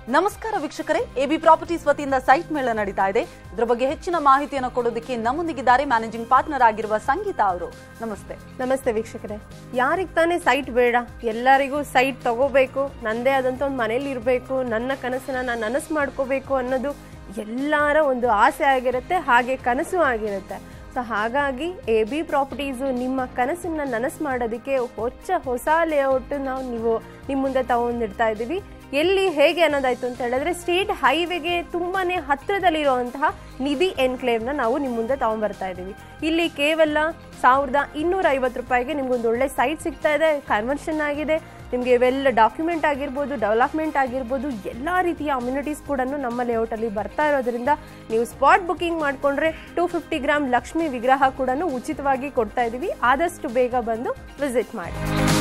ನಮಸ್ಕಾರ ವೀಕ್ಷಕರೇ AB properties ವತಿಯಿಂದ ಸೈಟ್ ಮೇಳ ನಡೀತಾ ಇದೆ ಇದರ ಬಗ್ಗೆ ಹೆಚ್ಚಿನ ಮಾಹಿತಿಯನ್ನು ಕೊಡೋದಕ್ಕೆ ನಮ್ಮೊಂದಿಗಿದ್ದಾರೆ ಮ್ಯಾನೇಜಿಂಗ್ ಪಾರ್ಟ್ನರ್ ಆಗಿರುವ ಸಂಗೀತ ಅವರು ನಮಸ್ತೆ ನಮಸ್ತೆ ವೀಕ್ಷಕರೇ ಯಾರಿಗೆ ತಾನೇ ಸೈಟ್ ಬೇಡ ಎಲ್ಲರಿಗೂ ಸೈಟ್ ತಗೋಬೇಕು ನಂದೇ ಆದಂಥ ಒಂದು ಮನೇಲಿ ಇರಬೇಕು ನನ್ನ ಕನಸನ್ನ ನಾನು ನನಸು ಮಾಡ್ಕೋಬೇಕು ಅನ್ನೋದು ಎಲ್ಲರ ಒಂದು ಆಸೆ ಆಗಿರುತ್ತೆ ಹಾಗೆ ಕನಸು ಆಗಿರುತ್ತೆ ಸೊ ಹಾಗಾಗಿ ಎ ಬಿ ಪ್ರಾಪರ್ಟೀಸು ನಿಮ್ಮ ಕನಸನ್ನ ನನಸು ಮಾಡೋದಕ್ಕೆ ಹೊಚ್ಚ ಹೊಸ ಲೇಔಟ್ ನಾವು ನೀವು ನಿಮ್ಮ ಮುಂದೆ ತಗೊಂಡಿರ್ತಾ ಇದ್ದೀವಿ ಎಲ್ಲಿ ಹೇಗೆ ಅನ್ನೋದಾಯ್ತು ಅಂತ ಹೇಳಿದ್ರೆ ಸ್ಟೇಟ್ ಹೈವೇಗೆ ತುಂಬಾನೇ ಹತ್ತಿರದಲ್ಲಿರುವಂತಹ ನಿಧಿ ಎನ್ಕ್ಲೇವ್ನ ನಾವು ನಿಮ್ಮ ಮುಂದೆ ತಗೊಂಡ್ಬರ್ತಾ ಇದ್ದೀವಿ ಇಲ್ಲಿ ಕೇವಲ ಸಾವಿರದ ಇನ್ನೂರ ಐವತ್ತು ರೂಪಾಯಿಗೆ ನಿಮ್ಗೊಂದು ಒಳ್ಳೆ ಸೈಟ್ ಸಿಗ್ತಾ ಇದೆ ಕನ್ವರ್ಷನ್ ಆಗಿದೆ ನಿಮಗೆ ಇವೆಲ್ಲ ಡಾಕ್ಯುಮೆಂಟ್ ಆಗಿರ್ಬೋದು ಡೆವಲಪ್ಮೆಂಟ್ ಆಗಿರ್ಬೋದು ಎಲ್ಲ ರೀತಿಯ ಅಮ್ಯುನಿಟೀಸ್ ಕೂಡ ನಮ್ಮ ಲೇಔಟಲ್ಲಿ ಬರ್ತಾ ಇರೋದ್ರಿಂದ ನೀವು ಸ್ಪಾಟ್ ಬುಕಿಂಗ್ ಮಾಡಿಕೊಂಡ್ರೆ ಟೂ ಫಿಫ್ಟಿ ಗ್ರಾಮ್ ಲಕ್ಷ್ಮಿ ವಿಗ್ರಹ ಕೂಡ ಉಚಿತವಾಗಿ ಕೊಡ್ತಾ ಇದ್ದೀವಿ ಆದಷ್ಟು ಬೇಗ ಬಂದು ವಿಸಿಟ್ ಮಾಡಿ